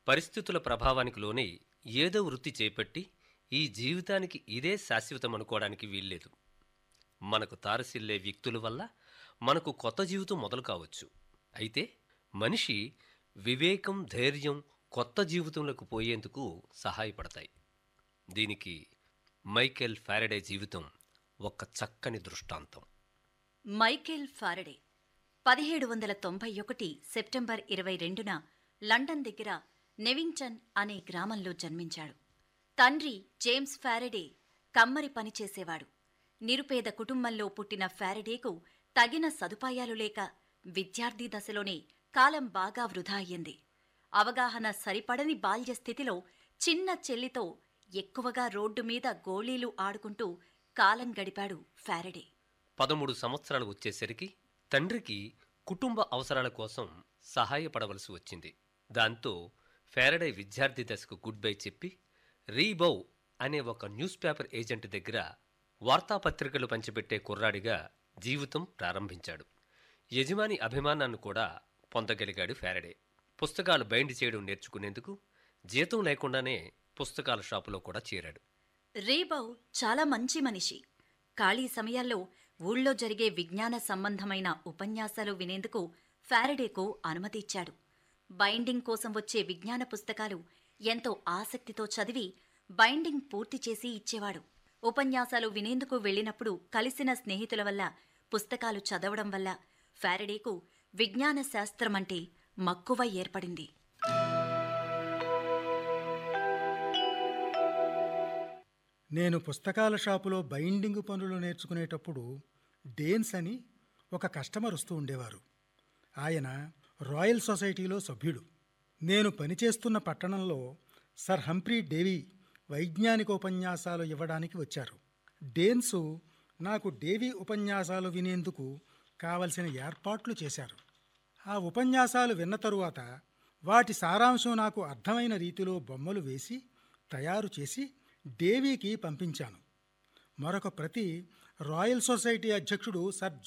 పరిస్థితుల ప్రభావానికి లోనే ఏదో వృత్తి చేపట్టి ఈ జీవితానికి ఇదే శాశ్వతం అనుకోవడానికి వీల్లేదు మనకు తారసిల్లే వ్యక్తుల వల్ల మనకు కొత్త జీవితం మొదలు కావచ్చు అయితే మనిషి వివేకం ధైర్యం కొత్త జీవితంలోకి పోయేందుకు సహాయపడతాయి దీనికి మైకేల్ ఫారడే జీవితం ఒక చక్కని దృష్టాంతం మైకేల్ ఫారడే పదిహేడు వందల తొంభై ఒకటి సెప్టెంబర్ ఇరవై రెండున లండన్ దగ్గర నెవింగ్టన్ అనే గ్రామంలో జన్మించాడు తండ్రి జేమ్స్ ఫారడే కమ్మరి పనిచేసేవాడు నిరుపేద కుటుంబంలో పుట్టిన ఫారడేకు తగిన సదుపాయాలు లేక విద్యార్థి దశలోనే కాలం బాగా వృధా అయ్యింది అవగాహన సరిపడని బాల్య స్థితిలో చిన్న చెల్లితో ఎక్కువగా రోడ్డు మీద గోళీలు ఆడుకుంటూ కాలం గడిపాడు ఫారడే పదమూడు సంవత్సరాలు వచ్చేసరికి తండ్రికి కుటుంబ అవసరాల కోసం సహాయపడవలసి వచ్చింది దాంతో ఫారడే విద్యార్థి దశకు గుడ్ బై చెప్పి రీబౌ అనే ఒక న్యూస్ పేపర్ ఏజెంట్ దగ్గర వార్తాపత్రికలు పంచిపెట్టే కుర్రాడిగా జీవితం ప్రారంభించాడు యజమాని అభిమానాన్ని కూడా పొందగలిగాడు ఫారడే పుస్తకాలు బైండ్ చేయడం నేర్చుకునేందుకు జీతం లేకుండానే పుస్తకాల షాపులో కూడా చేరాడు రేబౌ చాలా మంచి మనిషి ఖాళీ సమయాల్లో ఊళ్ళో జరిగే విజ్ఞాన సంబంధమైన ఉపన్యాసాలు వినేందుకు ఫారడేకు అనుమతి ఇచ్చాడు బైండింగ్ కోసం వచ్చే విజ్ఞాన పుస్తకాలు ఎంతో ఆసక్తితో చదివి బైండింగ్ పూర్తి చేసి ఇచ్చేవాడు ఉపన్యాసాలు వినేందుకు వెళ్ళినప్పుడు కలిసిన స్నేహితుల వల్ల పుస్తకాలు చదవడం వల్ల ఫారడేకు విజ్ఞాన శాస్త్రం అంటే మక్కువ ఏర్పడింది నేను పుస్తకాల షాపులో బైండింగ్ పనులు నేర్చుకునేటప్పుడు డేన్స్ అని ఒక కస్టమర్ వస్తూ ఉండేవారు ఆయన రాయల్ సొసైటీలో సభ్యుడు నేను పనిచేస్తున్న పట్టణంలో సర్ హంప్రీ డేవి వైజ్ఞానిక ఉపన్యాసాలు ఇవ్వడానికి వచ్చారు డేన్సు నాకు డేవి ఉపన్యాసాలు వినేందుకు కావలసిన ఏర్పాట్లు చేశారు ఆ ఉపన్యాసాలు విన్న తరువాత వాటి సారాంశం నాకు అర్థమైన రీతిలో బొమ్మలు వేసి తయారు చేసి డేవీకి పంపించాను మరొక ప్రతి రాయల్ సొసైటీ అధ్యక్షుడు సర్